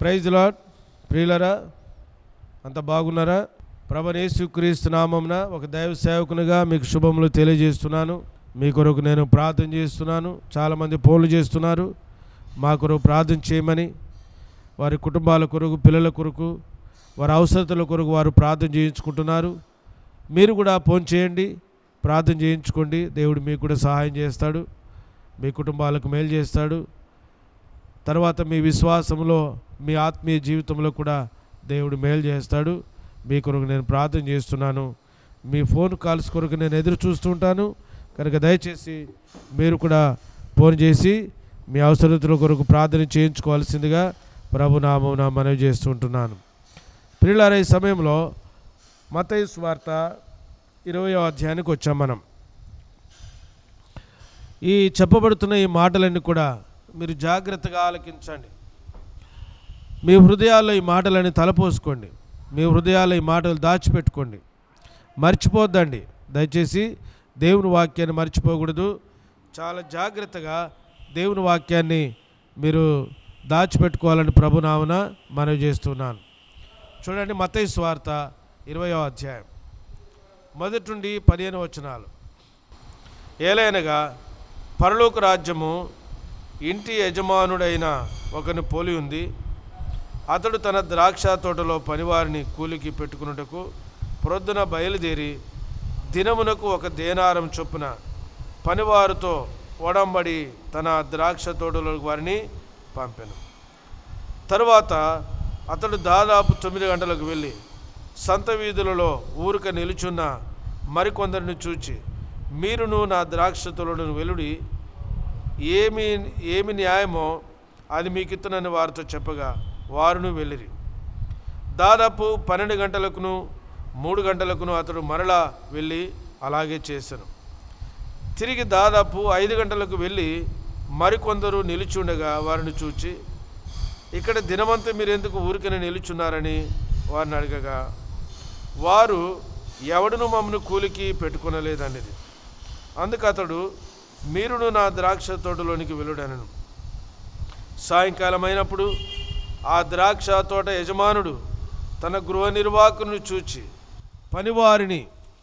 praise lord ప్రియులరా అంత బాగున్నారా ప్రభనేసు క్రీస్తు నామంన ఒక దైవ సేవకునిగా మీకు శుభములు తెలియజేస్తున్నాను మీ కొరకు నేను ప్రార్థన చేస్తున్నాను చాలామంది ఫోన్లు చేస్తున్నారు మా కొరకు ప్రార్థన చేయమని వారి కుటుంబాల కొరకు పిల్లల కొరకు వారి అవసరతల కొరకు వారు ప్రార్థన చేయించుకుంటున్నారు మీరు కూడా ఫోన్ చేయండి ప్రార్థన చేయించుకోండి దేవుడు మీకు కూడా సహాయం చేస్తాడు మీ కుటుంబాలకు మేలు చేస్తాడు తర్వాత మీ విశ్వాసంలో మీ ఆత్మీయ జీవితంలో కూడా దేవుడు మేలు చేస్తాడు మీ కొరకు నేను ప్రార్థన చేస్తున్నాను మీ ఫోన్ కాల్స్ కొరకు నేను ఎదురు చూస్తుంటాను కనుక దయచేసి మీరు కూడా ఫోన్ చేసి మీ అవసరతల కొరకు ప్రార్థన చేయించుకోవాల్సిందిగా ప్రభు నామం నా మనవి చేస్తుంటున్నాను పిల్లల ఈ సమయంలో మతయి స్వార్త ఇరవయో అధ్యాయానికి వచ్చాం మనం ఈ చెప్పబడుతున్న ఈ మాటలన్నీ కూడా మీరు జాగ్రత్తగా ఆలకించండి మీ హృదయాల్లో ఈ మాటలని తలపోసుకోండి మీ హృదయాల్లో ఈ మాటలు దాచిపెట్టుకోండి మర్చిపోద్దండి దయచేసి దేవుని వాక్యాన్ని మర్చిపోకూడదు చాలా జాగ్రత్తగా దేవుని వాక్యాన్ని మీరు దాచిపెట్టుకోవాలని ప్రభునామన మనవి చేస్తున్నాను చూడండి మతయి స్వార్త ఇరవయో అధ్యాయం మొదటి నుండి పదిహేను వచనాలు ఏలైనగా పరలోక రాజ్యము ఇంటి యజమానుడైన ఒకని పోలి ఉంది అతడు తన ద్రాక్ష తోటలో పనివారిని కూలికి పెట్టుకున్నటకు ప్రొద్దున బయలుదేరి దినమునకు ఒక దేనారం చొప్పున పనివారితో ఒడంబడి తన ద్రాక్ష తోటలో వారిని పంపెను తరువాత అతడు దాదాపు తొమ్మిది గంటలకు వెళ్ళి సంత వీధులలో ఊరిక నిలుచున్న మరికొందరిని చూచి మీరును నా ద్రాక్ష తోటను వెలుడి ఏమి ఏమి న్యాయమో అది మీకు ఇత్తనని వారితో చెప్పగా వారును వెళ్ళిరి దాదాపు పన్నెండు గంటలకును మూడు గంటలకును అతడు మరలా వెళ్ళి అలాగే చేశాను తిరిగి దాదాపు ఐదు గంటలకు వెళ్ళి మరికొందరు నిలుచుండగా వారిని చూచి ఇక్కడ దినమంతా మీరు ఎందుకు ఊరికనే నిలుచున్నారని వారిని అడగగా వారు ఎవడును మమ్మను కూలికి పెట్టుకొనలేదనేది అందుకు అతడు మీరును నా ద్రాక్ష తోటలోనికి వెళ్ళుడనను సాయంకాలం అయినప్పుడు ఆ ద్రాక్ష తోట యజమానుడు తన గృహ నిర్వాహకుని చూచి పనివారిని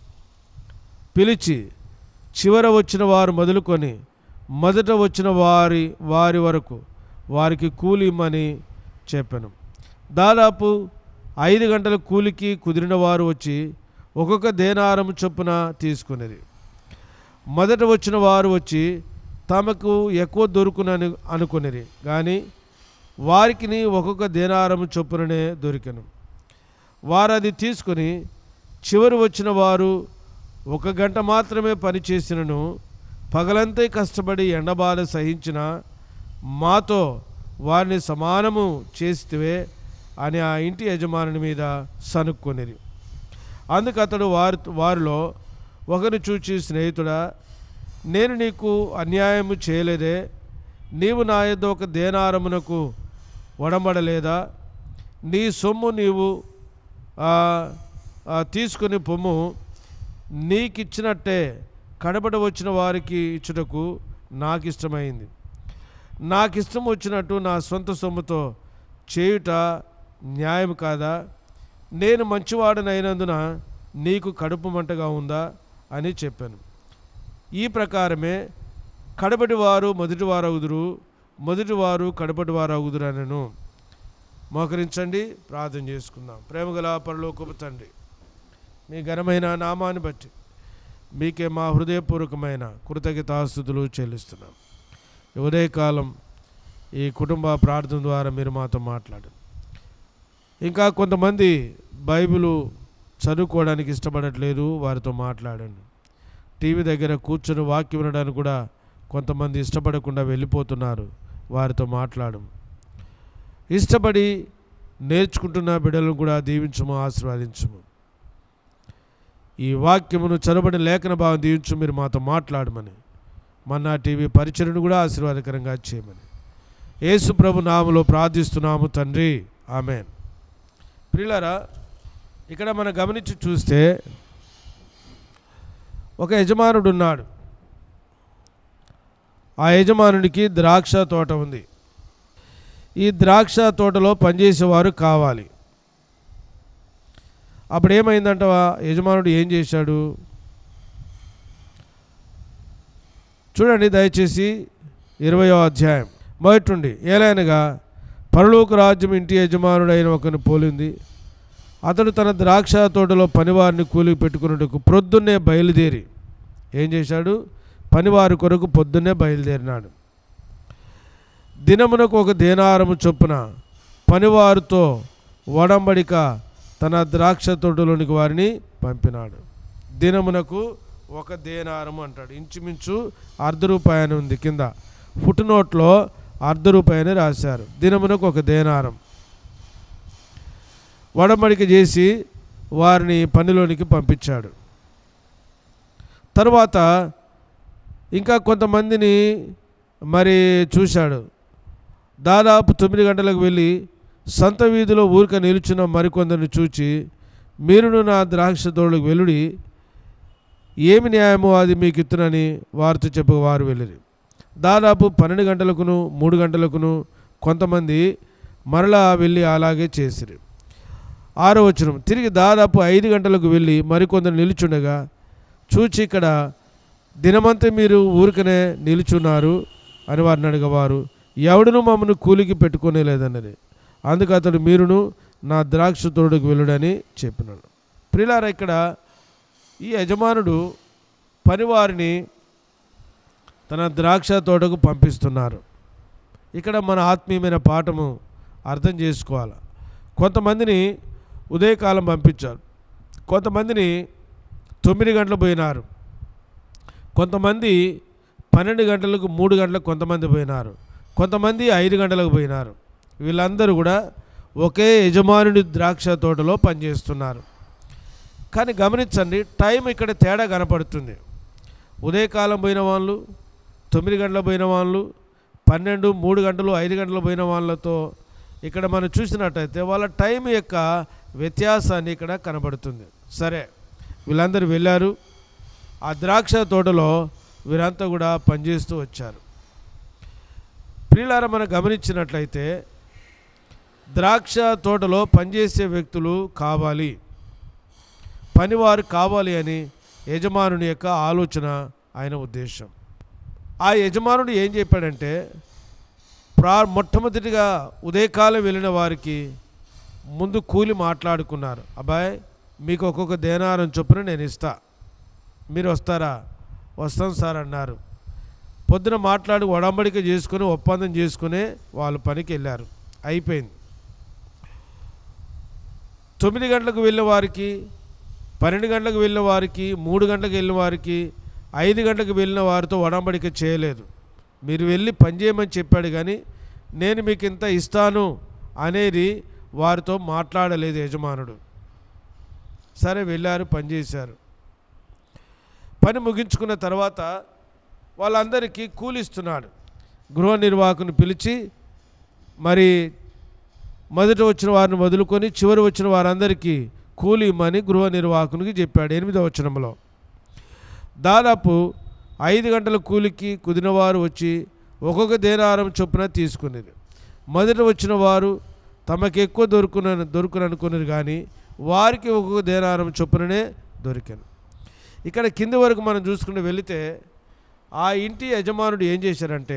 పిలిచి చివర వచ్చిన వారు మొదలుకొని మొదట వచ్చిన వారి వారి వరకు వారికి కూలి ఇమ్మని చెప్పాను దాదాపు ఐదు గంటల కూలికి కుదిరిన వారు వచ్చి ఒక్కొక్క దేనారం చొప్పున తీసుకునేది మొదట వచ్చిన వారు వచ్చి తమకు ఎక్కువ దొరుకునని అనుకునేది కానీ వారికి ఒక్కొక్క దేనారం చొప్పుననే దొరికెను వారు అది తీసుకుని చివరి వచ్చిన వారు ఒక గంట మాత్రమే పనిచేసినను పగలంతా కష్టపడి ఎండబాధ సహించిన మాతో వారిని సమానము చేస్తే అని ఆ ఇంటి యజమాని మీద సనుక్కొనిరి అందుకు అతడు వారి వారిలో ఒకరిని చూచి స్నేహితుడా నేను నీకు అన్యాయము చేయలేదే నీవు నా యొద్ద ఒక దేనారమునకు వడబడలేదా నీ సొమ్ము నీవు ఆ, ఆ, తీసుకుని పొమ్ము నీకిచ్చినట్టే కడబడ వచ్చిన వారికి ఇచ్చుటకు నాకు ఇష్టమైంది నాకు ఇష్టం వచ్చినట్టు నా సొంత సొమ్ముతో చేయుట న్యాయం కాదా నేను మంచివాడనైనందున నీకు కడుపు మంటగా ఉందా అని చెప్పాను ఈ ప్రకారమే కడపటి వారు మొదటి వారు అవుదురు మొదటి వారు కడపటి వారు అవుదురు అనను మోకరించండి ప్రార్థన చేసుకుందాం ప్రేమగల పరలోకపు తండ్రి మీ ఘనమైన నామాన్ని బట్టి మీకే మా హృదయపూర్వకమైన కృతజ్ఞతాస్థుతులు చెల్లిస్తున్నాం ఈ ఉదయకాలం ఈ కుటుంబ ప్రార్థన ద్వారా మీరు మాతో మాట్లాడు ఇంకా కొంతమంది బైబిల్ చదువుకోవడానికి ఇష్టపడట్లేదు వారితో మాట్లాడండి టీవీ దగ్గర కూర్చొని వాక్యం వినడానికి కూడా కొంతమంది ఇష్టపడకుండా వెళ్ళిపోతున్నారు వారితో మాట్లాడు ఇష్టపడి నేర్చుకుంటున్న బిడ్డలను కూడా దీవించము ఆశీర్వదించము ఈ వాక్యమును చదవబడి లేఖన భావం దీవించు మీరు మాతో మాట్లాడమని మన్నా టీవీ పరిచయను కూడా ఆశీర్వాదకరంగా చేయమని యేసు ప్రభు నామలో ప్రార్థిస్తున్నాము తండ్రి ఆమెన్ ప్రియులారా ఇక్కడ మనం గమనించి చూస్తే ఒక యజమానుడు ఉన్నాడు ఆ యజమానుడికి ద్రాక్ష తోట ఉంది ఈ ద్రాక్ష తోటలో పనిచేసేవారు కావాలి అప్పుడు ఏమైందంటవా యజమానుడు ఏం చేశాడు చూడండి దయచేసి ఇరవయో అధ్యాయం మొదటి ఏలైనగా పరలోక రాజ్యం ఇంటి యజమానుడైన ఒకని పోలింది అతడు తన ద్రాక్ష తోటలో పనివారిని కూలికి పెట్టుకున్నట్టుకు ప్రొద్దున్నే బయలుదేరి ఏం చేశాడు పనివారి కొరకు పొద్దున్నే బయలుదేరినాడు దినమునకు ఒక దేనారము చొప్పున పనివారితో వడంబడిక తన ద్రాక్ష తోటలోనికి వారిని పంపినాడు దినమునకు ఒక దేనారము అంటాడు ఇంచుమించు అర్ధ రూపాయి అని ఉంది కింద ఫుట్ నోట్లో అర్ధ రూపాయి అని రాశారు దినమునకు ఒక దేనారం వడమడిక చేసి వారిని పనిలోనికి పంపించాడు తర్వాత ఇంకా కొంతమందిని మరి చూశాడు దాదాపు తొమ్మిది గంటలకు వెళ్ళి సంత వీధిలో ఊరిక నిలుచున్న మరికొందరిని చూచి మీరును నా ద్రాక్ష తోడుకు వెలుడి ఏమి న్యాయమో అది మీకు ఇత్తునని వారితో చెప్పక వారు వెళ్ళిరి దాదాపు పన్నెండు గంటలకును మూడు గంటలకును కొంతమంది మరలా వెళ్ళి అలాగే చేసిరి ఆరో వచనం తిరిగి దాదాపు ఐదు గంటలకు వెళ్ళి మరికొందరు నిలుచుండగా చూచి ఇక్కడ దినమంతా మీరు ఊరికనే నిలుచున్నారు అని వారిని అడగవారు ఎవడును మమ్మల్ని కూలికి పెట్టుకునే లేదన్నది అందుకు అతడు మీరును నా ద్రాక్ష తోడుకు వెళ్ళుడని చెప్పినాడు ప్రిలారా ఇక్కడ ఈ యజమానుడు పనివారిని తన ద్రాక్ష తోటకు పంపిస్తున్నారు ఇక్కడ మన ఆత్మీయమైన పాఠము అర్థం చేసుకోవాలి కొంతమందిని ఉదయకాలం పంపించారు కొంతమందిని తొమ్మిది గంటలు పోయినారు కొంతమంది పన్నెండు గంటలకు మూడు గంటలకు కొంతమంది పోయినారు కొంతమంది ఐదు గంటలకు పోయినారు వీళ్ళందరూ కూడా ఒకే యజమానుడి ద్రాక్ష తోటలో పనిచేస్తున్నారు కానీ గమనించండి టైం ఇక్కడ తేడా కనపడుతుంది ఉదయకాలం పోయిన వాళ్ళు తొమ్మిది గంటలకు పోయిన వాళ్ళు పన్నెండు మూడు గంటలు ఐదు గంటలు పోయిన వాళ్ళతో ఇక్కడ మనం చూసినట్టయితే వాళ్ళ టైం యొక్క వ్యత్యాసాన్ని ఇక్కడ కనబడుతుంది సరే వీళ్ళందరూ వెళ్ళారు ఆ ద్రాక్ష తోటలో వీరంతా కూడా పనిచేస్తూ వచ్చారు ప్రియులారా మనం గమనించినట్లయితే ద్రాక్ష తోటలో పనిచేసే వ్యక్తులు కావాలి పనివారు కావాలి అని యజమానుని యొక్క ఆలోచన ఆయన ఉద్దేశం ఆ యజమానుడు ఏం చెప్పాడంటే ప్రా మొట్టమొదటిగా ఉదయకాలం వెళ్ళిన వారికి ముందు కూలి మాట్లాడుకున్నారు అబ్బాయి మీకు ఒక్కొక్క దేనారం చొప్పున నేను ఇస్తా మీరు వస్తారా వస్తాం సార్ అన్నారు పొద్దున మాట్లాడి ఒడంబడిక చేసుకుని ఒప్పందం చేసుకునే వాళ్ళు పనికి వెళ్ళారు అయిపోయింది తొమ్మిది గంటలకు వెళ్ళిన వారికి పన్నెండు గంటలకు వెళ్ళిన వారికి మూడు గంటలకు వెళ్ళిన వారికి ఐదు గంటలకు వెళ్ళిన వారితో ఒడంబడిక చేయలేదు మీరు వెళ్ళి పని చేయమని చెప్పాడు కానీ నేను మీకు ఇంత ఇస్తాను అనేది వారితో మాట్లాడలేదు యజమానుడు సరే వెళ్ళారు పనిచేశారు పని ముగించుకున్న తర్వాత వాళ్ళందరికీ కూలిస్తున్నాడు గృహ నిర్వాహకుని పిలిచి మరి మొదట వచ్చిన వారిని వదులుకొని చివరి వచ్చిన వారందరికీ కూలి ఇమ్మని గృహ నిర్వాహకునికి చెప్పాడు ఎనిమిదవ వచనంలో దాదాపు ఐదు గంటల కూలికి కుదిరినవారు వచ్చి ఒక్కొక్క దేనారం చొప్పున తీసుకునేది మొదట వచ్చిన వారు తమకు ఎక్కువ దొరుకున దొరుకుననుకున్నారు కానీ వారికి ఒక్కొక్క దేనారం చొప్పుననే దొరికాను ఇక్కడ కింది వరకు మనం చూసుకుంటూ వెళితే ఆ ఇంటి యజమానుడు ఏం చేశారంటే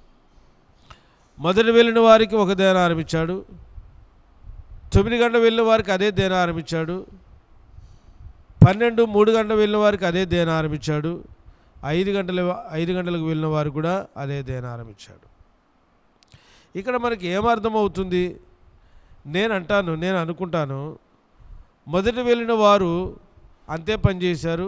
మొదట వెళ్ళిన వారికి ఒక దేనారం ఇచ్చాడు తొమ్మిది గంటలు వెళ్ళిన వారికి అదే దేనారం ఇచ్చాడు పన్నెండు మూడు గంటలు వెళ్ళిన వారికి అదే దేనారం ఇచ్చాడు ఐదు గంటల ఐదు గంటలకు వెళ్ళిన వారు కూడా అదే దేనారం ఇచ్చాడు ఇక్కడ మనకి ఏమర్థమవుతుంది నేను అంటాను నేను అనుకుంటాను మొదట వెళ్ళిన వారు అంతే పని చేశారు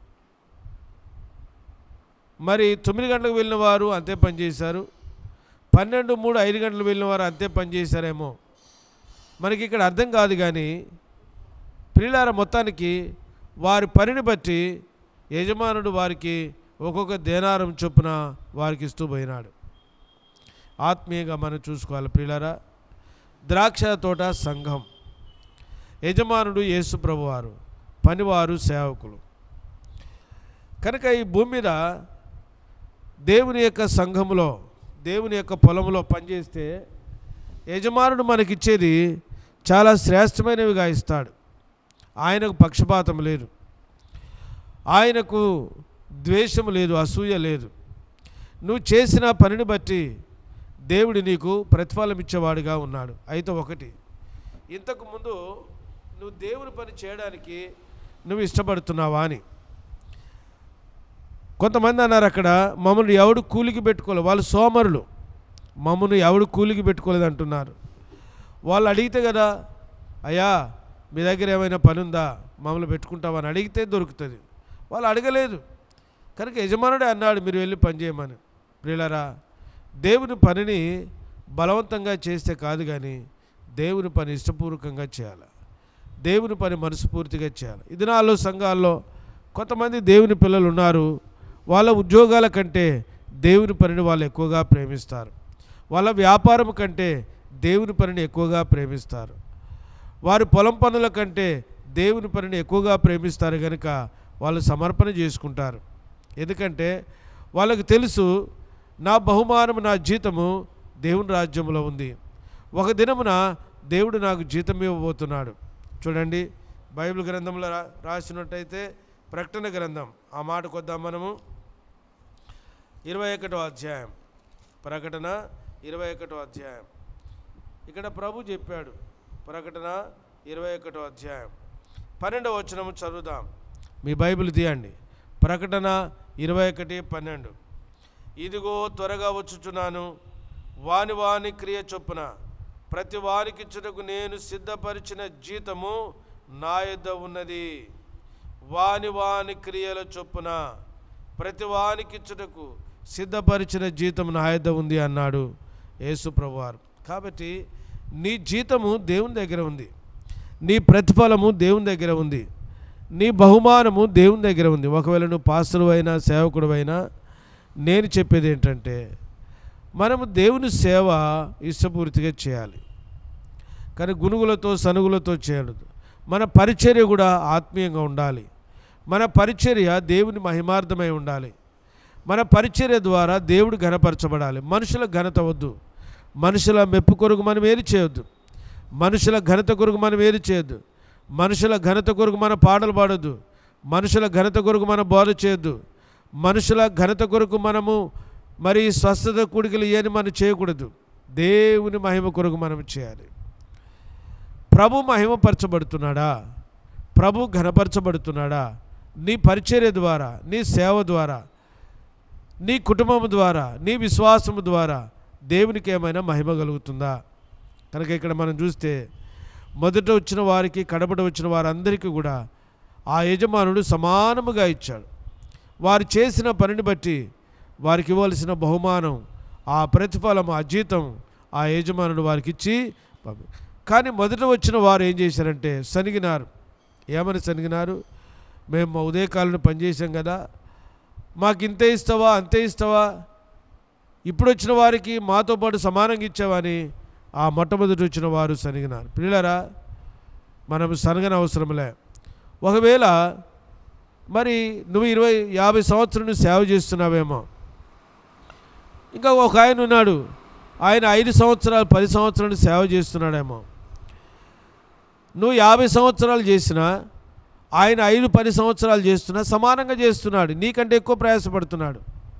మరి తొమ్మిది గంటలకు వెళ్ళిన వారు అంతే పని చేశారు పన్నెండు మూడు ఐదు గంటలు వెళ్ళిన వారు అంతే పని చేశారేమో మనకి ఇక్కడ అర్థం కాదు కానీ ప్రియులార మొత్తానికి వారి పనిని బట్టి యజమానుడు వారికి ఒక్కొక్క దేనారం చొప్పున వారికి ఇస్తూ పోయినాడు ఆత్మీయంగా మనం చూసుకోవాలి ప్రియులారా ద్రాక్ష తోట సంఘం యజమానుడు యేసు ప్రభువారు పనివారు సేవకులు కనుక ఈ భూమి మీద దేవుని యొక్క సంఘములో దేవుని యొక్క పొలంలో పనిచేస్తే యజమానుడు మనకిచ్చేది చాలా శ్రేష్టమైనవిగా ఇస్తాడు ఆయనకు పక్షపాతం లేదు ఆయనకు ద్వేషం లేదు అసూయ లేదు నువ్వు చేసిన పనిని బట్టి దేవుడు నీకు ప్రతిఫలం ఇచ్చేవాడుగా ఉన్నాడు అయితే ఒకటి ఇంతకు ముందు నువ్వు దేవుని పని చేయడానికి నువ్వు ఇష్టపడుతున్నావా అని కొంతమంది అన్నారు అక్కడ మమ్మల్ని ఎవడు కూలికి పెట్టుకోలేదు వాళ్ళు సోమరులు మమ్మల్ని ఎవడు కూలికి పెట్టుకోలేదు అంటున్నారు వాళ్ళు అడిగితే కదా అయ్యా మీ దగ్గర ఏమైనా పని ఉందా మమ్మల్ని పెట్టుకుంటామని అడిగితే దొరుకుతుంది వాళ్ళు అడగలేదు కనుక యజమానుడే అన్నాడు మీరు వెళ్ళి పని చేయమని ప్రియులరా దేవుని పనిని బలవంతంగా చేస్తే కాదు కానీ దేవుని పని ఇష్టపూర్వకంగా చేయాలి దేవుని పని మనస్ఫూర్తిగా చేయాలి ఈ దినాల్లో సంఘాల్లో కొంతమంది దేవుని పిల్లలు ఉన్నారు వాళ్ళ ఉద్యోగాల కంటే దేవుని పనిని వాళ్ళు ఎక్కువగా ప్రేమిస్తారు వాళ్ళ వ్యాపారం కంటే దేవుని పనిని ఎక్కువగా ప్రేమిస్తారు వారి పొలం పనుల కంటే దేవుని పనిని ఎక్కువగా ప్రేమిస్తారు కనుక వాళ్ళు సమర్పణ చేసుకుంటారు ఎందుకంటే వాళ్ళకు తెలుసు నా బహుమానం నా జీతము దేవుని రాజ్యంలో ఉంది ఒక దినమున దేవుడు నాకు జీతం ఇవ్వబోతున్నాడు చూడండి బైబిల్ గ్రంథంలో రా రాసినట్టయితే ప్రకటన గ్రంథం ఆ మాటకు వద్దాం మనము ఇరవై ఒకటో అధ్యాయం ప్రకటన ఇరవై ఒకటో అధ్యాయం ఇక్కడ ప్రభు చెప్పాడు ప్రకటన ఇరవై ఒకటో అధ్యాయం పన్నెండవ వచనము చదువుదాం మీ బైబిల్ తీయండి ప్రకటన ఇరవై ఒకటి పన్నెండు ఇదిగో త్వరగా వచ్చుచున్నాను వాని వాని క్రియ చొప్పున ప్రతి వానికిచ్చుటకు నేను సిద్ధపరిచిన జీతము నా యొద్ద ఉన్నది వాని వాని క్రియల చొప్పున ప్రతి వానికిచ్చుటకు సిద్ధపరిచిన జీతం నా యొద్ద ఉంది అన్నాడు యేసు ప్రభువారు కాబట్టి నీ జీతము దేవుని దగ్గర ఉంది నీ ప్రతిఫలము దేవుని దగ్గర ఉంది నీ బహుమానము దేవుని దగ్గర ఉంది ఒకవేళ నువ్వు పాస్టర్ అయినా సేవకుడు అయినా నేను చెప్పేది ఏంటంటే మనము దేవుని సేవ ఇష్టపూర్తిగా చేయాలి కానీ గునుగులతో సనుగులతో చేయలేదు మన పరిచర్య కూడా ఆత్మీయంగా ఉండాలి మన పరిచర్య దేవుని మహిమార్థమై ఉండాలి మన పరిచర్య ద్వారా దేవుడు ఘనపరచబడాలి మనుషుల ఘనత వద్దు మనుషుల మెప్పు కొరకు మనం ఏది చేయొద్దు మనుషుల ఘనత కొరకు మనం ఏది చేయొద్దు మనుషుల ఘనత కొరకు మన పాటలు పాడొద్దు మనుషుల ఘనత కొరకు మనం బోధ చేయొద్దు మనుషుల ఘనత కొరకు మనము మరి స్వస్థత కూడికలు ఏని మనం చేయకూడదు దేవుని మహిమ కొరకు మనం చేయాలి ప్రభు మహిమపరచబడుతున్నాడా ప్రభు ఘనపరచబడుతున్నాడా నీ పరిచర్య ద్వారా నీ సేవ ద్వారా నీ కుటుంబం ద్వారా నీ విశ్వాసము ద్వారా దేవునికి ఏమైనా మహిమ కలుగుతుందా కనుక ఇక్కడ మనం చూస్తే మొదట వచ్చిన వారికి కడపట వచ్చిన వారందరికీ కూడా ఆ యజమానుడు సమానముగా ఇచ్చాడు వారు చేసిన పనిని బట్టి వారికి ఇవ్వాల్సిన బహుమానం ఆ ప్రతిఫలం ఆ జీతం ఆ యజమానుడు వారికి ఇచ్చి పంపి కానీ మొదట వచ్చిన వారు ఏం చేశారంటే సనిగినారు ఏమని సనిగినారు మేము మా ఉదయకాలను పనిచేసాం కదా మాకు ఇంతే ఇస్తావా అంతే ఇస్తావా ఇప్పుడు వచ్చిన వారికి మాతో పాటు సమానంగా ఇచ్చావని ఆ మొట్టమొదటి వచ్చిన వారు సనిగినారు పిల్లరా మనం సనగన అవసరంలే ఒకవేళ మరి నువ్వు ఇరవై యాభై సంవత్సరాలు సేవ చేస్తున్నావేమో ఇంకా ఒక ఆయన ఉన్నాడు ఆయన ఐదు సంవత్సరాలు పది సంవత్సరాలు సేవ చేస్తున్నాడేమో నువ్వు యాభై సంవత్సరాలు చేసినా ఆయన ఐదు పది సంవత్సరాలు చేస్తున్నా సమానంగా చేస్తున్నాడు నీకంటే ఎక్కువ ప్రయాసపడుతున్నాడు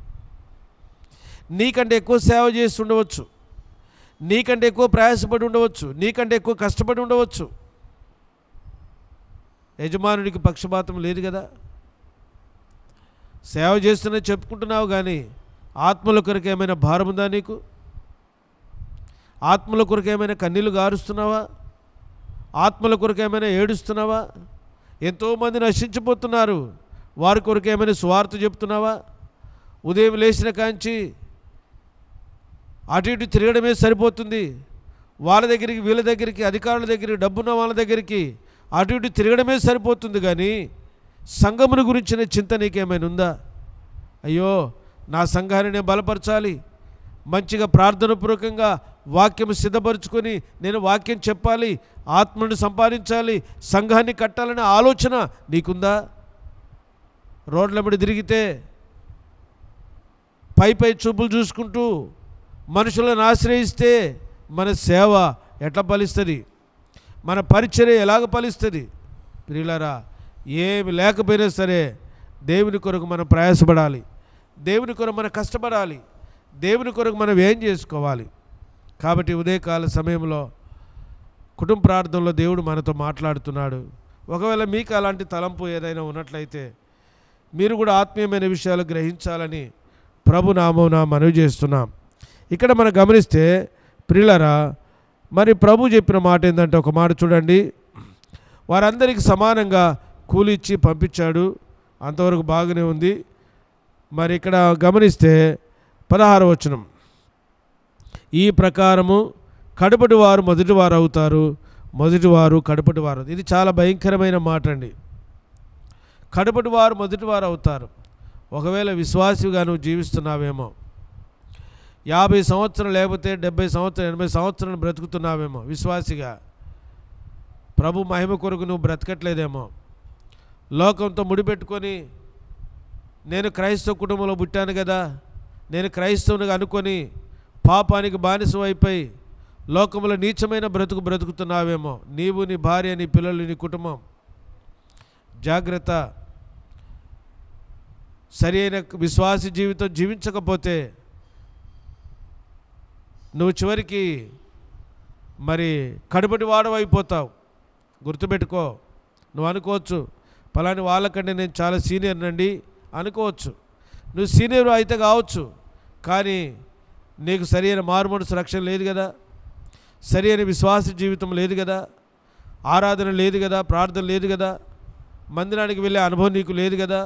నీకంటే ఎక్కువ సేవ చేసి ఉండవచ్చు నీకంటే ఎక్కువ ప్రయాసపడి ఉండవచ్చు నీకంటే ఎక్కువ కష్టపడి ఉండవచ్చు యజమానుడికి పక్షపాతం లేదు కదా సేవ చేస్తున్నా చెప్పుకుంటున్నావు కానీ ఆత్మల కొరకు ఏమైనా భారం ఉందా నీకు ఆత్మల కొరకు ఏమైనా కన్నీళ్ళు గారుస్తున్నావా ఆత్మల కొరకు ఏమైనా ఏడుస్తున్నావా ఎంతోమంది నశించిపోతున్నారు వారి కొరకు ఏమైనా స్వార్థ చెప్తున్నావా ఉదయం లేచిన కాంచి అటు ఇటు తిరగడమే సరిపోతుంది వాళ్ళ దగ్గరికి వీళ్ళ దగ్గరికి అధికారుల దగ్గరికి డబ్బున్న వాళ్ళ దగ్గరికి అటు ఇటు తిరగడమే సరిపోతుంది కానీ సంఘమును గురించిన చింత నీకేమైనా ఉందా అయ్యో నా సంఘాన్ని నేను బలపరచాలి మంచిగా ప్రార్థనపూర్వకంగా వాక్యం సిద్ధపరచుకొని నేను వాక్యం చెప్పాలి ఆత్మను సంపాదించాలి సంఘాన్ని కట్టాలనే ఆలోచన నీకుందా రోడ్లమ్మడి తిరిగితే పై పై చూపులు చూసుకుంటూ మనుషులను ఆశ్రయిస్తే మన సేవ ఎట్లా ఫలిస్తుంది మన పరిచర్య ఎలాగ ఫలిస్తుంది ప్రియులరా ఏమి లేకపోయినా సరే దేవుని కొరకు మనం ప్రయాసపడాలి దేవుని కొరకు మనం కష్టపడాలి దేవుని కొరకు మనం ఏం చేసుకోవాలి కాబట్టి ఉదయకాల సమయంలో కుటుంబ ప్రార్థనలో దేవుడు మనతో మాట్లాడుతున్నాడు ఒకవేళ మీకు అలాంటి తలంపు ఏదైనా ఉన్నట్లయితే మీరు కూడా ఆత్మీయమైన విషయాలు గ్రహించాలని ప్రభు నామమున మనవి చేస్తున్నాం ఇక్కడ మనం గమనిస్తే ప్రియులరా మరి ప్రభు చెప్పిన మాట ఏంటంటే ఒక మాట చూడండి వారందరికీ సమానంగా కూలి ఇచ్చి పంపించాడు అంతవరకు బాగానే ఉంది మరి ఇక్కడ గమనిస్తే పదహారు వచనం ఈ ప్రకారము కడుపటి వారు మొదటి వారు అవుతారు మొదటి వారు కడుపటి వారు ఇది చాలా భయంకరమైన మాట అండి కడుపటి వారు మొదటి వారు అవుతారు ఒకవేళ విశ్వాసిగా నువ్వు జీవిస్తున్నావేమో యాభై సంవత్సరాలు లేకపోతే డెబ్బై సంవత్సరాలు ఎనభై సంవత్సరాలు బ్రతుకుతున్నావేమో విశ్వాసిగా ప్రభు మహిమ కొరకు నువ్వు బ్రతకట్లేదేమో లోకంతో ముడిపెట్టుకొని నేను క్రైస్తవ కుటుంబంలో పుట్టాను కదా నేను క్రైస్తవునిగా అనుకొని పాపానికి బానిసం అయిపోయి లోకంలో నీచమైన బ్రతుకు బ్రతుకుతున్నావేమో నీవు నీ భార్య నీ పిల్లలు నీ కుటుంబం జాగ్రత్త సరి అయిన విశ్వాస జీవితం జీవించకపోతే నువ్వు చివరికి మరి కడుపటి వాడవైపోతావు గుర్తుపెట్టుకో నువ్వు అనుకోవచ్చు పలాని వాళ్ళకంటే నేను చాలా సీనియర్ నండి అనుకోవచ్చు నువ్వు సీనియర్ అయితే కావచ్చు కానీ నీకు సరైన మారుమనసు రక్షణ లేదు కదా సరైన విశ్వాస జీవితం లేదు కదా ఆరాధన లేదు కదా ప్రార్థన లేదు కదా మందిరానికి వెళ్ళే అనుభవం నీకు లేదు కదా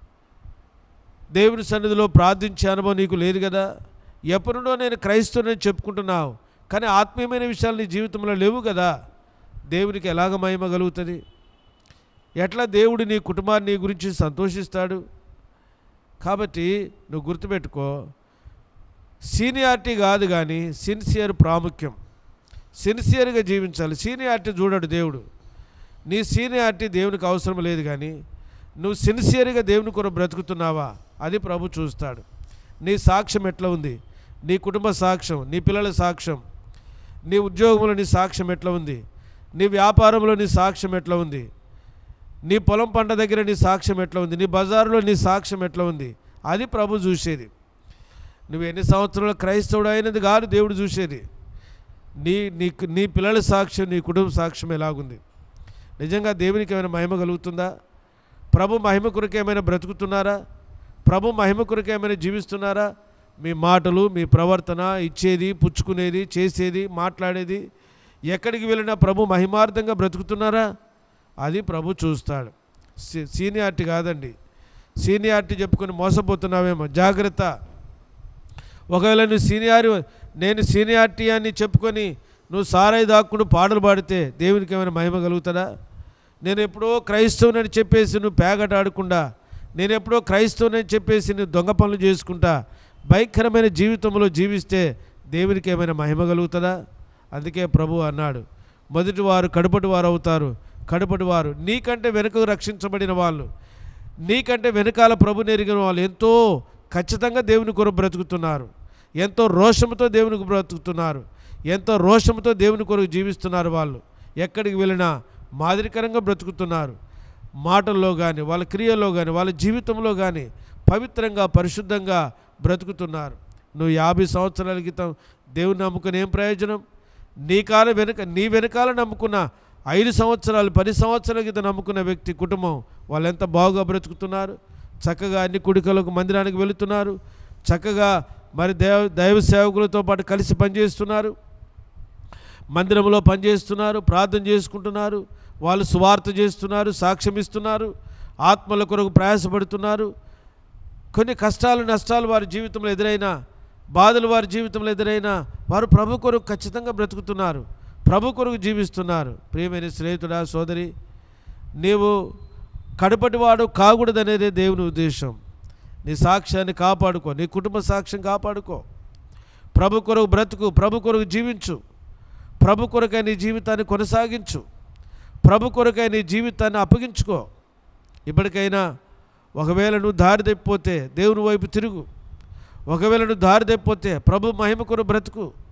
దేవుని సన్నిధిలో ప్రార్థించే అనుభవం నీకు లేదు కదా ఎప్పటి నుండో నేను క్రైస్తవునని చెప్పుకుంటున్నావు కానీ ఆత్మీయమైన విషయాలు నీ జీవితంలో లేవు కదా దేవునికి ఎలాగ మహిమ కలుగుతుంది ఎట్లా దేవుడు నీ కుటుంబాన్ని నీ గురించి సంతోషిస్తాడు కాబట్టి నువ్వు గుర్తుపెట్టుకో సీనియారిటీ కాదు కానీ సిన్సియర్ ప్రాముఖ్యం సిన్సియర్గా జీవించాలి సీనియారిటీ చూడడు దేవుడు నీ సీనియారిటీ దేవునికి అవసరం లేదు కానీ నువ్వు సిన్సియర్గా దేవుని కొరకు బ్రతుకుతున్నావా అది ప్రభు చూస్తాడు నీ సాక్ష్యం ఎట్లా ఉంది నీ కుటుంబ సాక్ష్యం నీ పిల్లల సాక్ష్యం నీ ఉద్యోగంలో నీ సాక్ష్యం ఎట్లా ఉంది నీ వ్యాపారంలో నీ సాక్ష్యం ఎట్లా ఉంది నీ పొలం పంట దగ్గర నీ సాక్ష్యం ఎట్లా ఉంది నీ బజారులో నీ సాక్ష్యం ఎట్లా ఉంది అది ప్రభు చూసేది నువ్వు ఎన్ని సంవత్సరాలు క్రైస్తవుడు అయినది కాదు దేవుడు చూసేది నీ నీ నీ పిల్లల సాక్ష్యం నీ కుటుంబ సాక్ష్యం ఎలాగుంది నిజంగా దేవునికి ఏమైనా మహిమ కలుగుతుందా ప్రభు మహిమ కొరకు ఏమైనా బ్రతుకుతున్నారా ప్రభు మహిమ కొరకు ఏమైనా జీవిస్తున్నారా మీ మాటలు మీ ప్రవర్తన ఇచ్చేది పుచ్చుకునేది చేసేది మాట్లాడేది ఎక్కడికి వెళ్ళినా ప్రభు మహిమార్థంగా బ్రతుకుతున్నారా అది ప్రభు చూస్తాడు సీ- సీనియారిటీ కాదండి సీనియారిటీ చెప్పుకొని మోసపోతున్నావేమో జాగ్రత్త ఒకవేళ నువ్వు సీనియారి నేను సీనియారిటీ అని చెప్పుకొని నువ్వు సారాయి దాక్కుడు పాటలు పాడితే దేవునికి ఏమైనా మహిమ కలుగుతుందా నేను ఎప్పుడో క్రైస్తవునని చెప్పేసి నువ్వు పేగట ఆడకుండా నేను ఎప్పుడో క్రైస్తవునని చెప్పేసి నువ్వు దొంగ పనులు చేసుకుంటా భయంకరమైన జీవితంలో జీవిస్తే దేవునికి ఏమైనా మహిమ కలుగుతుందా అందుకే ప్రభు అన్నాడు మొదటి వారు కడుపటి వారు అవుతారు కడుపటి వారు నీకంటే వెనుకకు రక్షించబడిన వాళ్ళు నీకంటే వెనకాల ప్రభు నెరిగిన వాళ్ళు ఎంతో ఖచ్చితంగా దేవుని కొరకు బ్రతుకుతున్నారు ఎంతో రోషంతో దేవునికి బ్రతుకుతున్నారు ఎంతో రోషంతో దేవుని కొరకు జీవిస్తున్నారు వాళ్ళు ఎక్కడికి వెళ్ళినా మాదిరికరంగా బ్రతుకుతున్నారు మాటల్లో కానీ వాళ్ళ క్రియల్లో కానీ వాళ్ళ జీవితంలో కానీ పవిత్రంగా పరిశుద్ధంగా బ్రతుకుతున్నారు నువ్వు యాభై సంవత్సరాల క్రితం దేవుని నమ్ముకుని ఏం ప్రయోజనం నీ కాలం వెనుక నీ వెనకాల నమ్ముకున్న ఐదు సంవత్సరాలు పది సంవత్సరాల క్రితం నమ్ముకున్న వ్యక్తి కుటుంబం వాళ్ళు ఎంత బాగుగా బ్రతుకుతున్నారు చక్కగా అన్ని కుడికలకు మందిరానికి వెళుతున్నారు చక్కగా మరి దేవ దైవ సేవకులతో పాటు కలిసి పనిచేస్తున్నారు మందిరంలో పనిచేస్తున్నారు ప్రార్థన చేసుకుంటున్నారు వాళ్ళు సువార్త చేస్తున్నారు సాక్ష్యం ఇస్తున్నారు ఆత్మల కొరకు ప్రయాసపడుతున్నారు కొన్ని కష్టాలు నష్టాలు వారి జీవితంలో ఎదురైనా బాధలు వారి జీవితంలో ఎదురైనా వారు ప్రభు కొరకు ఖచ్చితంగా బ్రతుకుతున్నారు ప్రభు కొరకు జీవిస్తున్నారు ప్రియమైన స్నేహితుడా సోదరి నీవు కడపటివాడు కాకూడదనేదే దేవుని ఉద్దేశం నీ సాక్ష్యాన్ని కాపాడుకో నీ కుటుంబ సాక్ష్యం కాపాడుకో ప్రభు కొరకు బ్రతుకు ప్రభు కొరకు జీవించు ప్రభు కొరకై నీ జీవితాన్ని కొనసాగించు ప్రభు కొరకై నీ జీవితాన్ని అప్పగించుకో ఇప్పటికైనా ఒకవేళ నువ్వు దారి తప్పిపోతే దేవుని వైపు తిరుగు ఒకవేళ నువ్వు దారి తప్పిపోతే ప్రభు మహిమ కొరకు బ్రతుకు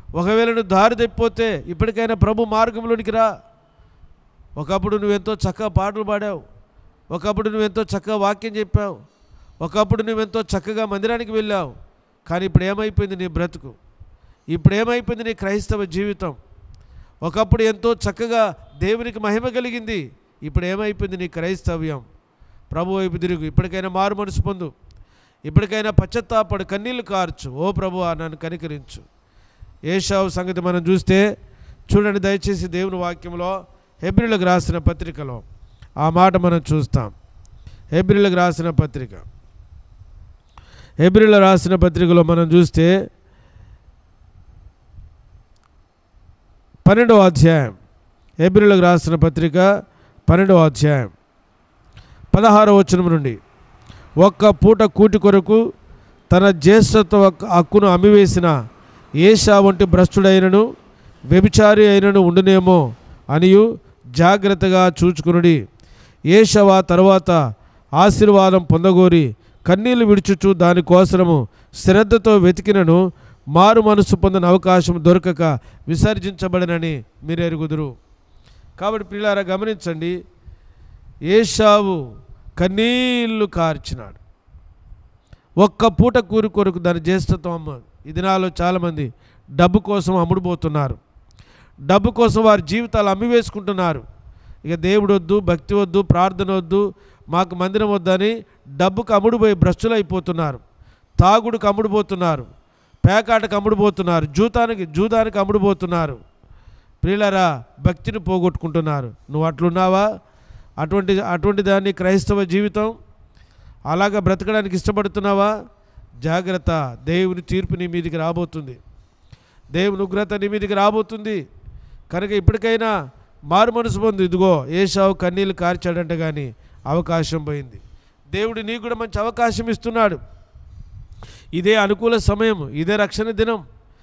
ఒకవేళ నువ్వు దారి తప్పిపోతే ఇప్పటికైనా ప్రభు మార్గంలోనికి రా ఒకప్పుడు నువ్వెంతో చక్కగా పాటలు పాడావు ఒకప్పుడు నువ్వెంతో చక్కగా వాక్యం చెప్పావు ఒకప్పుడు నువ్వెంతో చక్కగా మందిరానికి వెళ్ళావు కానీ ఇప్పుడు ఏమైపోయింది నీ బ్రతుకు ఇప్పుడు ఏమైపోయింది నీ క్రైస్తవ జీవితం ఒకప్పుడు ఎంతో చక్కగా దేవునికి మహిమ కలిగింది ఇప్పుడు ఏమైపోయింది నీ క్రైస్తవ్యం ప్రభు వైపు తిరుగు ఇప్పటికైనా మారు మనసు పొందు ఇప్పటికైనా పశ్చత్తాపడు కన్నీళ్లు కార్చు ఓ ప్రభు నన్ను కనికరించు ఏషావు సంగతి మనం చూస్తే చూడండి దయచేసి దేవుని వాక్యంలో హెబ్రిలకు రాసిన పత్రికలో ఆ మాట మనం చూస్తాం హెబ్రిలకు రాసిన పత్రిక హెబ్రిలో రాసిన పత్రికలో మనం చూస్తే పన్నెండవ అధ్యాయం ఏప్రిల్కి రాసిన పత్రిక పన్నెండవ అధ్యాయం పదహారవ వచనం నుండి ఒక్క పూట కూటి కొరకు తన జ్యేష్ఠత్వ హక్కు- హక్కును అమ్మివేసిన ఏషా వంటి భ్రష్టుడైనను వ్యభిచారి అయినను ఉండునేమో అనియు జాగ్రత్తగా చూచుకునుడి ఏషవ తర్వాత ఆశీర్వాదం పొందగోరి కన్నీళ్లు విడుచుచు దానికోసరము శ్రద్ధతో వెతికినను మారు మనసు పొందిన అవకాశం దొరకక విసర్జించబడినని మీరు ఎరుగుదురు కాబట్టి పిల్లారా గమనించండి ఏషావు కన్నీళ్లు కార్చినాడు ఒక్క పూట కూరి కొరకు దాని జ్యేష్ఠత్వం అమ్మ ఈ దినాల్లో చాలామంది డబ్బు కోసం అమ్ముడుపోతున్నారు డబ్బు కోసం వారి జీవితాలు అమ్మివేసుకుంటున్నారు ఇక దేవుడు వద్దు భక్తి వద్దు ప్రార్థన వద్దు మాకు మందిరం వద్దని డబ్బుకు అమ్ముడుపోయి భ్రష్టులు అయిపోతున్నారు తాగుడుకు అమ్ముడుపోతున్నారు పేకాటకు అమ్ముడుపోతున్నారు జూతానికి జూదానికి అమ్ముడుపోతున్నారు ప్రియులరా భక్తిని పోగొట్టుకుంటున్నారు నువ్వు అట్లున్నావా అటువంటి అటువంటి దాన్ని క్రైస్తవ జీవితం అలాగ బ్రతకడానికి ఇష్టపడుతున్నావా జాగ్రత్త దేవుని తీర్పు నీ మీదికి రాబోతుంది దేవుని ఉగ్రత నీ మీదికి రాబోతుంది కనుక ఇప్పటికైనా మారు మనసు పొంది ఇదిగో ఏషావు కన్నీళ్ళు కార్చాడంటే కానీ అవకాశం పోయింది దేవుడు నీకు కూడా మంచి అవకాశం ఇస్తున్నాడు ఇదే అనుకూల సమయం ఇదే రక్షణ దినం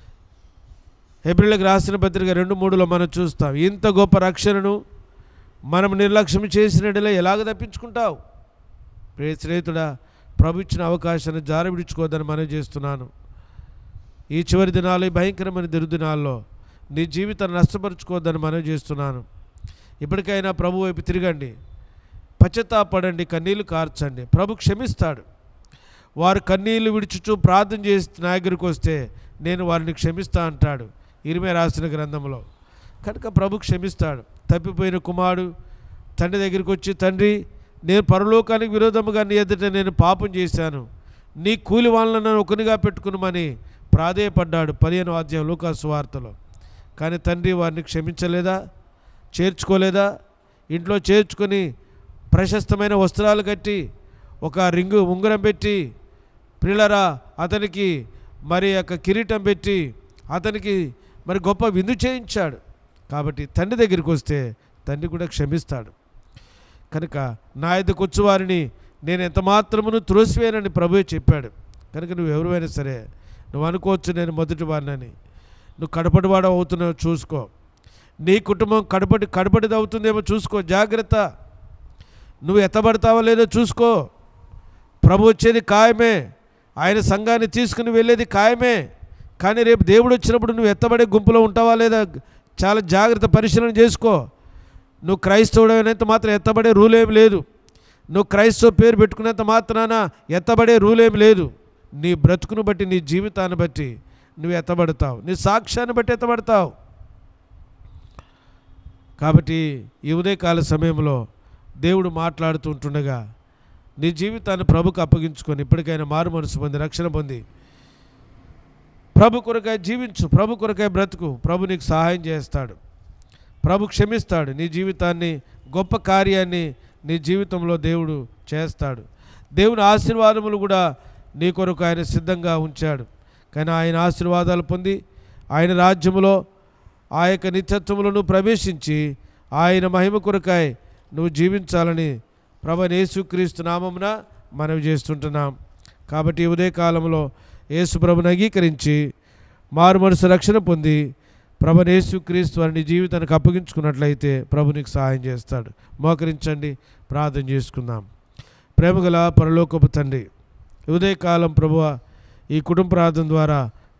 ఏప్రిల్కి రాసిన పత్రిక రెండు మూడులో మనం చూస్తాం ఇంత గొప్ప రక్షణను మనం నిర్లక్ష్యం చేసినట్లే ఎలాగ తప్పించుకుంటావు ప్రియ స్నేహితుడా ప్రభు ఇచ్చిన అవకాశాన్ని జార విడుచుకోవద్దని మనం చేస్తున్నాను ఈ చివరి దినాలు ఈ భయంకరమైన దినాల్లో నీ జీవితాన్ని నష్టపరుచుకోవద్దని మనం చేస్తున్నాను ఇప్పటికైనా ప్రభు వైపు తిరగండి పశ్చాత్తాపడండి కన్నీళ్లు కార్చండి ప్రభు క్షమిస్తాడు వారు కన్నీళ్లు విడుచుచు ప్రార్థన చేసి నా దగ్గరికి వస్తే నేను వారిని క్షమిస్తా అంటాడు ఇరిమే రాసిన గ్రంథంలో కనుక ప్రభు క్షమిస్తాడు తప్పిపోయిన కుమారుడు తండ్రి దగ్గరికి వచ్చి తండ్రి నేను పరలోకానికి విరోధముగా నీ ఎదుట నేను పాపం చేశాను నీ కూలి వాళ్ళను నన్ను ఒకనిగా పెట్టుకునమని ప్రాధేయపడ్డాడు పదిహేను అధ్యాయం లూకాసు వార్తలో కానీ తండ్రి వారిని క్షమించలేదా చేర్చుకోలేదా ఇంట్లో చేర్చుకొని ప్రశస్తమైన వస్త్రాలు కట్టి ఒక రింగు ఉంగరం పెట్టి ప్రిలరా అతనికి మరి యొక్క కిరీటం పెట్టి అతనికి మరి గొప్ప విందు చేయించాడు కాబట్టి తండ్రి దగ్గరికి వస్తే తండ్రి కూడా క్షమిస్తాడు కనుక నా ఎద్దకు వచ్చి వారిని నేను ఎంత మాత్రమును త్రోసివేనని ప్రభువే చెప్పాడు కనుక నువ్వు ఎవరివైనా సరే నువ్వు అనుకోవచ్చు నేను మొదటి వాడినని నువ్వు కడపటివాడు అవుతున్నావు చూసుకో నీ కుటుంబం కడపటి కడపటిది అవుతుందేమో చూసుకో జాగ్రత్త నువ్వు ఎత్తబడతావో లేదో చూసుకో ప్రభు వచ్చేది ఖాయమే ఆయన సంఘాన్ని తీసుకుని వెళ్ళేది ఖాయమే కానీ రేపు దేవుడు వచ్చినప్పుడు నువ్వు ఎత్తబడే గుంపులో ఉంటావా లేదా చాలా జాగ్రత్త పరిశీలన చేసుకో నువ్వు క్రైస్తవుడైనంత మాత్రం ఎత్తబడే రూల్ ఏం లేదు నువ్వు క్రైస్తవ పేరు పెట్టుకున్నంత మాత్రాన ఎత్తబడే రూల్ ఏం లేదు నీ బ్రతుకును బట్టి నీ జీవితాన్ని బట్టి నువ్వు ఎత్తబడతావు నీ సాక్ష్యాన్ని బట్టి ఎత్తబడతావు కాబట్టి ఈ ఉదయకాల సమయంలో దేవుడు మాట్లాడుతూ ఉంటుండగా నీ జీవితాన్ని ప్రభుకు అప్పగించుకొని ఇప్పటికైనా మారు మనసు పొంది రక్షణ పొంది ప్రభు కొరకై జీవించు ప్రభు కొరకై బ్రతుకు ప్రభు నీకు సహాయం చేస్తాడు ప్రభు క్షమిస్తాడు నీ జీవితాన్ని గొప్ప కార్యాన్ని నీ జీవితంలో దేవుడు చేస్తాడు దేవుని ఆశీర్వాదములు కూడా నీ కొరకు ఆయన సిద్ధంగా ఉంచాడు కానీ ఆయన ఆశీర్వాదాలు పొంది ఆయన రాజ్యములో ఆ యొక్క నిత్యత్వములో నువ్వు ప్రవేశించి ఆయన మహిమ కొరకాయ నువ్వు జీవించాలని ప్రభు యేసుక్రీస్తు నామమున మనవి చేస్తుంటున్నాం కాబట్టి ఈ ఉదయకాలంలో యేసు ప్రభుని అంగీకరించి మారు మనసు రక్షణ పొంది ప్రభు యేసుక్రీస్తు వారిని జీవితానికి అప్పగించుకున్నట్లయితే ప్రభు నీకు సహాయం చేస్తాడు మోకరించండి ప్రార్థన చేసుకుందాం ప్రేమగల పరలోకపు తండ్రి ఈ ఉదయకాలం ప్రభువ ఈ కుటుంబ ప్రార్థన ద్వారా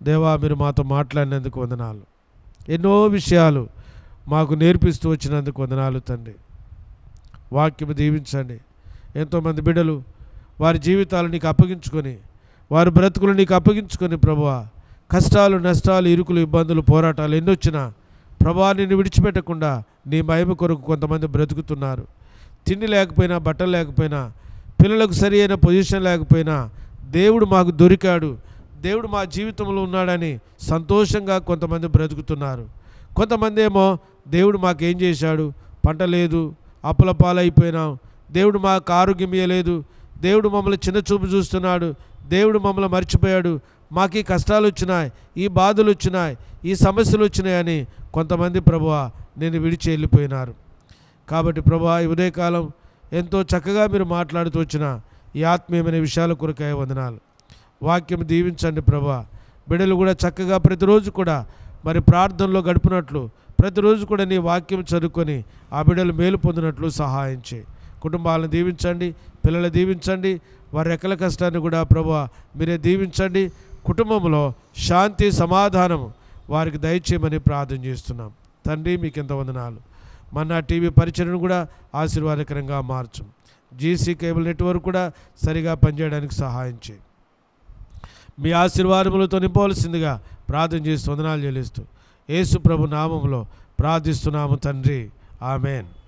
దేవా మీరు మాతో మాట్లాడినందుకు వందనాలు ఎన్నో విషయాలు మాకు నేర్పిస్తూ వచ్చినందుకు వందనాలు తండ్రి వాక్యము దీవించండి ఎంతోమంది బిడ్డలు వారి జీవితాలు నీకు అప్పగించుకొని వారి బ్రతుకులు నీకు అప్పగించుకొని ప్రభువా కష్టాలు నష్టాలు ఇరుకులు ఇబ్బందులు పోరాటాలు ఎన్నొచ్చినా ప్రభా నిన్ను విడిచిపెట్టకుండా నీ మహిమ కొరకు కొంతమంది బ్రతుకుతున్నారు తిండి లేకపోయినా బట్టలు లేకపోయినా పిల్లలకు సరి అయిన పొజిషన్ లేకపోయినా దేవుడు మాకు దొరికాడు దేవుడు మా జీవితంలో ఉన్నాడని సంతోషంగా కొంతమంది బ్రతుకుతున్నారు కొంతమంది ఏమో దేవుడు మాకేం చేశాడు పంట లేదు అప్పుల పాలైపోయినాం దేవుడు మాకు ఆరోగ్యం ఇవ్వలేదు దేవుడు మమ్మల్ని చిన్న చూపు చూస్తున్నాడు దేవుడు మమ్మల్ని మర్చిపోయాడు మాకు ఈ కష్టాలు వచ్చినాయి ఈ బాధలు వచ్చినాయి ఈ సమస్యలు వచ్చినాయని కొంతమంది ప్రభువా నేను విడిచి వెళ్ళిపోయినారు కాబట్టి ప్రభా ఈ ఉదయకాలం ఎంతో చక్కగా మీరు మాట్లాడుతూ వచ్చిన ఈ ఆత్మీయమైన విషయాల కొరకాయ వందనాలు వాక్యం దీవించండి ప్రభా బిడ్డలు కూడా చక్కగా ప్రతిరోజు కూడా మరి ప్రార్థనలో గడిపినట్లు ప్రతిరోజు కూడా నీ వాక్యం చదువుకొని ఆ బిడ్డలు మేలు పొందినట్లు సహాయం చేయి కుటుంబాలను దీవించండి పిల్లలు దీవించండి వారి రెక్కల కష్టాన్ని కూడా ప్రభా మీరే దీవించండి కుటుంబంలో శాంతి సమాధానం వారికి దయచేయమని ప్రార్థన చేస్తున్నాం తండ్రి మీకు ఎంత వందనాలు మన టీవీ పరిచయను కూడా ఆశీర్వాదకరంగా మార్చం జీసీ కేబుల్ నెట్వర్క్ కూడా సరిగా పనిచేయడానికి సహాయం చేయి మీ ఆశీర్వాదములతో నింపవలసిందిగా ప్రార్థన చేసి వందనాలు చెల్లిస్తూ యేసు ప్రభు నామంలో ప్రార్థిస్తున్నాము తండ్రి ఆమెన్